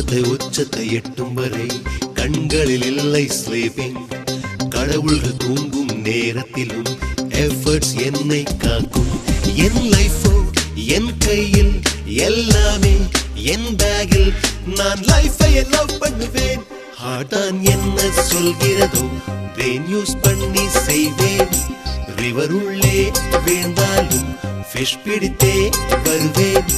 வார்த்தை உச்சத்தை எட்டும் வரை கண்களில் இல்லை ஸ்லீப்பிங் கடவுள்கள் தூங்கும் நேரத்திலும் எஃபர்ட்ஸ் என்னை காக்கும் என் லைஃபோ என் கையில் எல்லாமே என் பேக்கில் நான் லைஃபை லவ் பண்ணுவேன் ஹார்டான் என்ன சொல்கிறதோ பிரெயின் யூஸ் பண்ணி செய்வேன் ரிவர் உள்ளே வீழ்ந்தாலும் ஃபிஷ் பிடித்தே வருவேன்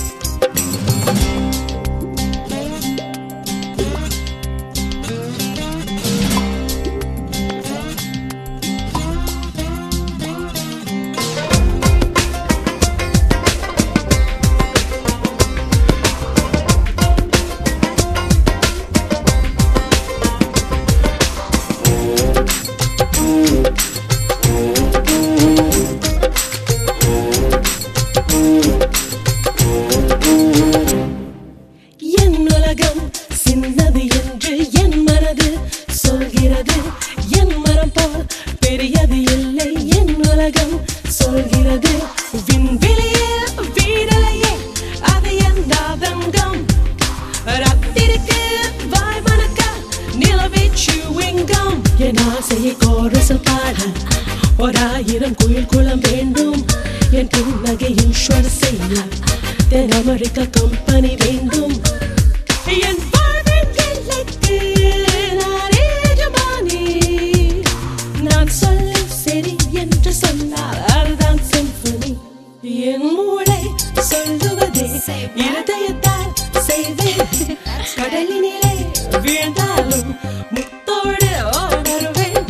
என் உலகம் சின்னது என்று என் மனது சொல்கிறது என் மரம் போல் பெரியது இல்லை என் உலகம் சொல்கிறது விண்வெளியில் வீடலையே அது எந்த தங்கம் ரத்திருக்கு வாய் மணக்க நிலவே சுவிங்கம் என் ஆசையை கோரசல் பாட ஓராயிரம் குயில் குளம் வேண்டும் என் புன்னகையின் ஸ்வர செய்ய தென் அமெரிக்க கம்பெனி வேண்டும் என் வாழ்வின் எல்லைக்கு நானே எஜமானி. நான் சொல்ல சரி என்று சொன்னால் அதுதான் symphony. என் மூளை சொல்லுவதே இருதயத்தால் செய்வேன் கடலினிலே வீழ்ந்தாலும் முத்தோடு வருவேன்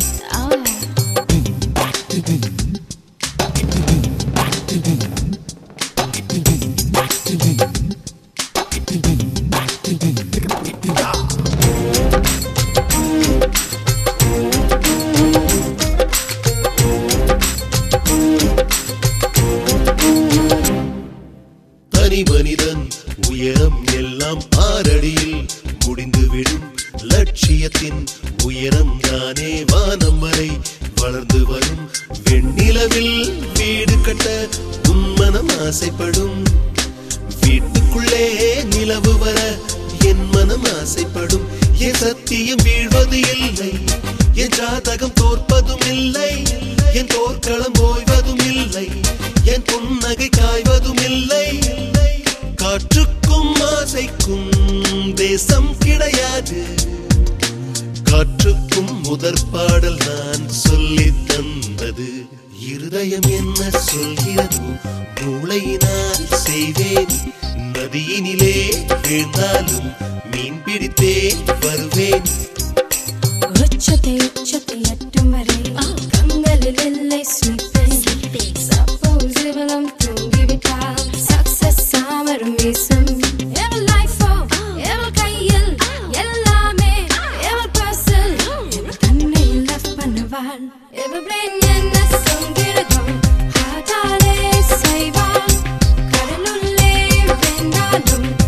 தனி மனிதன் உயரம் எல்லாம் ஆறடியில் முடிந்துவிடும் லட்சியத்தின் உயரம் தானே வானம் வரை வளர்ந்து வரும் வெண்ணிலவில் வீடு கட்ட உன் மனம் ஆசைப்படும் வீட்டுக்குள்ளே நிலவு வர என் மனம் ஆசைப்படும் என் சத்தியம் வீழ்வது இல்லை என் ஜாதகம் தோற்பதும் இல்லை என் போர்க்களம் ஓய்வதும் இல்லை என் புன்னகை காய்வதும் இல்லை காற்றுக்கும் ஆசைக்கும் தேசம் கிடையாது காற்றுக்கும் முதற் பாடல் நான் சொல்லி தந்தது இருதயம் என்ன சொல்கிறதோ மூளையினால் செய்வேன் நதியினிலே வீழ்ந்தாலும் மீன் பிடித்தே வருவேன் உச்சத்தை உச்சத்தை எட்டும் வரை கண்களில் இல்லை sleeping suppose இவளும் தூங்கிவிட்டால் success சாமரம் வீசும் எவள் life ஓ, எவள் கையில் எல்லாமே எவள் பர்சில் எவள் தன்னை love பண்ணுவாள் எவள் brain என்ன சொல்கிறதோ heart ஆலே செய்வாள் கடலுள்ளே வெந்தாலும்